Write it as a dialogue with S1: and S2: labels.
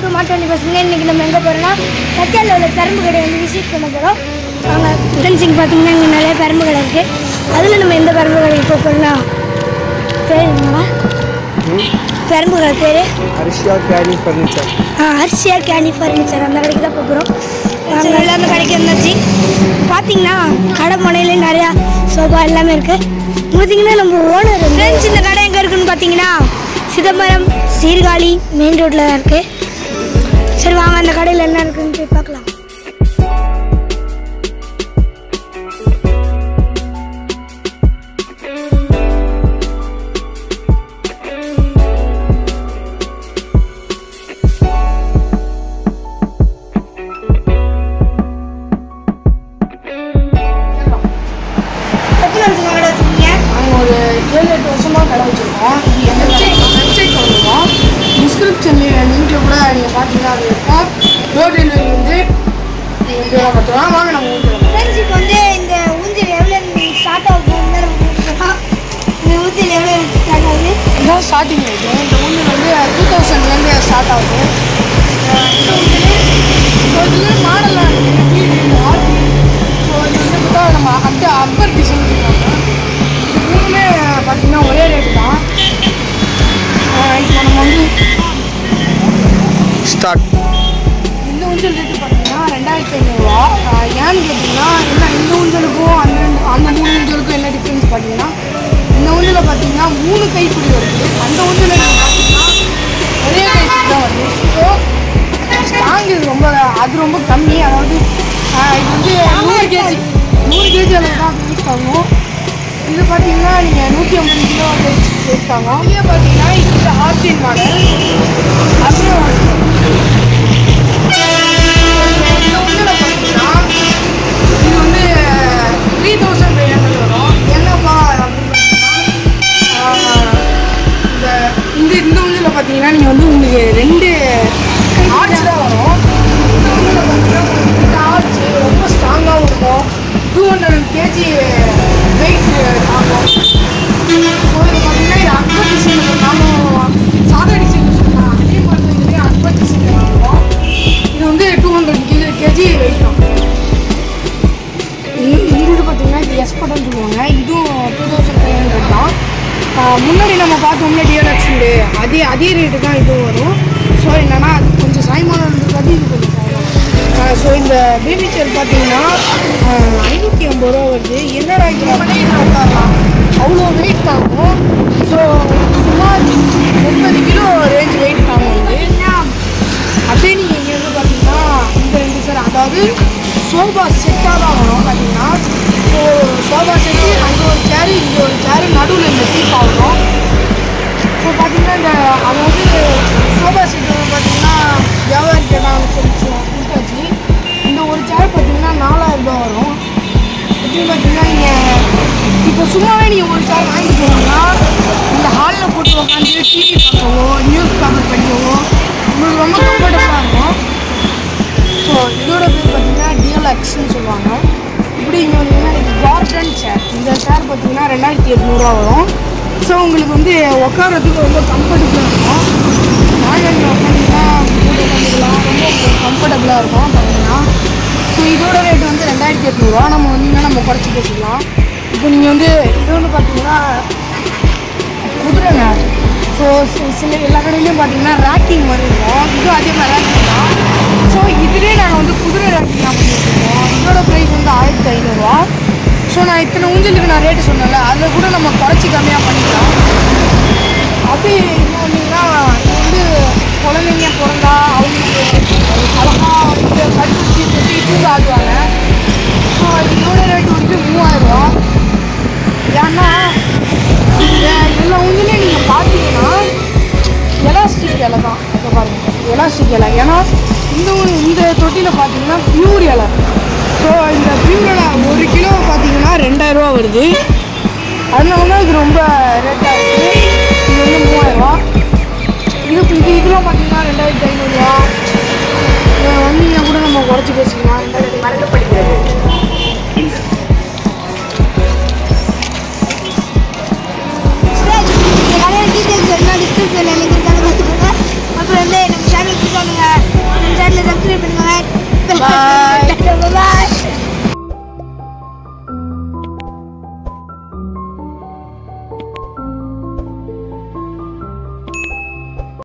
S1: To மாட்டாண்டி பசங்க இன்னைக்கு நம்ம எங்கே போகிறோம்னா தக்காளில் உள்ள பெரம்பு கடை வந்து விசிட் பண்ண போகிறோம் அவங்க ஃப்ரெண்ட்ஸ் இங்கே பார்த்தீங்கன்னா இங்கே நிறைய பெரம்பு கடை இருக்குது அதில் நம்ம எந்த பெரம்பு கடைக்கு போக போகிறோம்னா பேர் என்னடா பெரம்பு கடை பேர்
S2: ஹர்ஷியா கேரி ஃபர்னிச்சர்
S1: அரிசியா கேனி ஃபர்னிச்சர் அந்த கடைக்கு தான் போகிறோம் எல்லாம் அந்த கடைக்கு வந்தாச்சு பார்த்தீங்கன்னா கடை முனையில நிறையா சோஃபா எல்லாமே இருக்குது பார்த்தீங்கன்னா நம்ம ஓனர் ஃப்ரெண்ட்ஸ் இந்த கடை எங்கே இருக்குன்னு பார்த்தீங்கன்னா சிதம்பரம் சீர்காழி மெயின் ரோட்டில் தான் இருக்குது சரி வாங்க அந்த கடையில் என்ன இருக்குன்னு போய் பார்க்கலாம் எத்தனை வருஷமா கடை வச்சுருக்கீங்க
S3: நாங்கள் ஒரு ஏழு எட்டு வருஷமாக கடை வச்சுருக்கோம் இது எங்கள் வெப்சைட் வெப்சைட் வந்துடும் டிஸ்கிரிப்ஷன்லேயே லிங்க்கில் கூட நீங்கள் பார்த்தீங்கன்னா அது இருக்கும் டோர் டெலிவரி வந்து நீங்கள் பத்து ரூபா வாங்க நம்ம ஊற்றுறோம்
S1: ஃப்ரெண்ட்ஸ் இப்போ வந்து இந்த ஊஞ்சல் எவ்வளோ ஸ்டார்ட் ஆகும் தான் நம்ம பார்க்கலாம். இந்த ஊஞ்சல் எவ்வளோ ஸ்டார்ட் ஆகுது
S3: இதுதான் ஸ்டார்டிங் ரேட்டு இந்த ஊஞ்சல் வந்து டூ தௌசண்ட்லேருந்து ஸ்டார்ட் ஆகுது அஹ் இந்த ஊஞ்சல் ஸோ இதில் மாடல்லாம் இருக்குது ஆர்டி ஸோ இது வந்து பார்த்தா நம்ம அந்த அப்பர் டிசைன் சொல்லுவாங்க இது மூணுமே பார்த்தீங்கன்னா ஒரே ரேட்டு தான் அஹ் இப்போ நம்ம வந்து
S2: ஸ்டார்ட்
S3: இந்த ஊஞ்சல் ரேட்டு பார்த்தீங்கன்னா ரெண்டாயிரத்தி ஐநூறுரூவா ஏன்னு கேட்டிங்கன்னா என்ன இந்த ஊஞ்சலுக்கும் அந்த ரெண்டு அந்த மூணு ஊஞ்சலுக்கும் என்ன டிஃப்ரென்ஸ் பார்த்தீங்கன்னா இந்த ஊஞ்சலில் பார்த்தீங்கன்னா மூணு கைப்பிடி வருது அந்த ஊஞ்சலில் நீங்கள் பார்த்தீங்கன்னா ஒரே கைப்பிடி தான் வருது ஸோ ஸ்ட்ராங் இது ரொம்ப அது ரொம்ப கம்மி அதாவது ஆஹ் இது வந்து நூறு கேஜி நூறு கேஜி அளவு தான் யூஸ் ஆகும் இது பார்த்தீங்கன்னா நீங்கள் நூற்றி ஐம்பது கிலோ யூஸ் ஆகும் இதே பார்த்தீங்கன்னா இது ஆர்டின் மாடல் அப்புறம் இந்த ஊஞ்சலை பார்த்தீங்கன்னா இது வந்து த்ரீ தௌசண்ட் ஃபைவ் ஹண்ட்ரட் வரும் என்னப்பா அப்படின்னு பார்த்தீங்கன்னா ஆஹ் இந்த இந்த இந்த ஊஞ்சலில் பார்த்தீங்கன்னா நீங்கள் வந்து உங்களுக்கு ரெண்டு ஆர்ச் தான் வரும் இந்த ஊஞ்சலில் பார்த்தீங்கன்னா உங்களுக்கு ரெண்டு ஆர்ச் ரொம்ப ஸ்ட்ராங்காகவும் இருக்கும் டூ ஹண்ட்ரட் கேஜி வெயிட் ஆகும் ஸோ இது பார்த்தீங்கன்னா இது அக்பர் டிசைன் நானும் சாதா டிசைன் சொல்லலாம் அதே மாதிரி தான் இதுலேயே அக்பர் டிசைன் இருக்கும் இது வந்து two hundred KG KG weight தான் இந்த இந்த இது பார்த்தீங்கன்னா இது எஸ் பட்டன் சொல்லுவாங்க இதுவும் டூ தௌசண்ட் ஃபைவ் ஹண்ட்ரட் தான் ஆஹ் முன்னாடி நம்ம பார்த்தோம்னா டிஎல்எக்ஸ்ண்டு அதே அதே ரேட்டு தான் இதுவும் வரும் ஸோ என்னன்னா அது கொஞ்சம் சாயமான இருந்தது இது கொஞ்சம் சாயமான ஸோ இந்த பேபி சேர் பார்த்தீங்கன்னா ஐநூற்றி ஐம்பது ரூபா வருது என்னடா இது அப்படியே இதில் உட்காரலாம் அவ்வளோ வெயிட் தாங்கும் ஸோ சுமார் முப்பது கிலோ ரேஞ்ச் வெயிட் தாங்கும் இது அப்படியே நீங்கள் இங்கேருந்து பார்த்தீங்கன்னா இந்த ரெண்டு சார் அதாவது சோஃபா செட்டாக தான் வரும் பார்த்தீங்கன்னா ஸோ சோஃபா செட்டு அங்கே ஒரு சேரு இங்கே ஒரு சேரு நடுவில் இந்த டீப்பா வரும் ஸோ பார்த்தீங்கன்னா இந்த அதாவது சோஃபா செட்டு பார்த்தீங்கன்னா வியாபாரிக்கிட்ட நான் கொஞ்சம் கொடுத்தாச்சு இந்த ஒரு சேர் பார்த்தீங்கன்னா நாலாயிரம் ரூபாய் வரும் எப்படின்னு பார்த்தீங்கன்னா நீங்கள் இப்போ சும்மாவே நீங்கள் ஒரு சேர் வாங்கிட்டு போனீங்கன்னா இந்த ஹாலில் போட்டு உட்காந்து டிவி பார்க்கவோ நியூஸ் பேப்பர் படிக்கவோ உங்களுக்கு ரொம்ப கம்ஃபர்டபுளாக இருக்கும் ஸோ இதோட பேர் பார்த்தீங்கன்னா டிஎல்எக்ஸ்ன்னு சொல்லுவாங்க இப்படி இங்கே வந்தீங்கன்னா இது கார்டன் சேர் இந்த சேர் பார்த்தீங்கன்னா ரெண்டாயிரத்தி எட்நூறுவா வரும் ஸோ உங்களுக்கு வந்து உட்காரத்துக்கு ரொம்ப கம்ஃபர்டபுளாக இருக்கும் நாயனில் உட்காந்துங்கன்னா போட்டு உட்காந்துக்கலாம் ரொம்ப கம்ஃபர்டபுளாக இருக்கும் பார்த்தீங்கன்னா ஸோ இதோட ரேட் வந்து ரெண்டாயிரத்தி எட்நூறுவா நம்ம வந்தீங்கன்னா நம்ம குறைச்சி பேசிக்கலாம் இப்போ நீங்கள் வந்து இது வந்து பார்த்தீங்கன்னா குதிரை நேர் ஸோ சில எல்லா கடையிலையும் பார்த்தீங்கன்னா ரேக்கிங் மாதிரி இருக்கும் இதுவும் அதே மாதிரி ரேக்கிங் தான் ஸோ இதுலேயே நாங்கள் வந்து குதிரை ரேக்கிங் தான் பண்ணிட்டுருக்கோம் இதோட ப்ரைஸ் வந்து ஆயிரத்தி ஐநூறுரூவா ஸோ நான் இத்தனை ஊஞ்சலுக்கு நான் ரேட்டு சொன்னேன்ல அதில் கூட நம்ம குறைச்சி கம்மியாக பண்ணிக்கலாம் அப்படி என்ன வந்தீங்கன்னா இது வந்து குழந்தைங்க பிறந்தா அவங்களுக்கு அழகாக வந்து கட்டுச்சி கட்டி தூங்க ஆடுவாங்க ஸோ இதோட ரேட் வந்து மூவாயிரரூவா ஏன்னா ஏ- எல்லா ஊஞ்சலையும் நீங்கள் பார்த்தீங்கன்னா எலாஸ்டிக் இலை தான் இப்போ பாருங்க எலாஸ்டிக் இலை ஏன்னா இந்த ஊ- இந்த தொட்டியில் பார்த்தீங்கன்னா பியூர் இலை ஸோ இந்த பியூர் இலை ஒரு கிலோ பார்த்தீங்கன்னா ரெண்டாயிரரூவா வருது அதனால தான் இது ரொம்ப ரேட்டாக இருக்குது இது வந்து மூவாயிரரூவா இது இது இதெல்லாம் பார்த்தீங்கன்னா ரெண்டாயிரத்தி ஐநூறுரூவா வந்தீங்கன்னா கூட நம்ம குறைச்சி பேசிக்கலாம் ரெண்டாயிரத்தி மறக்கப்படுகிறது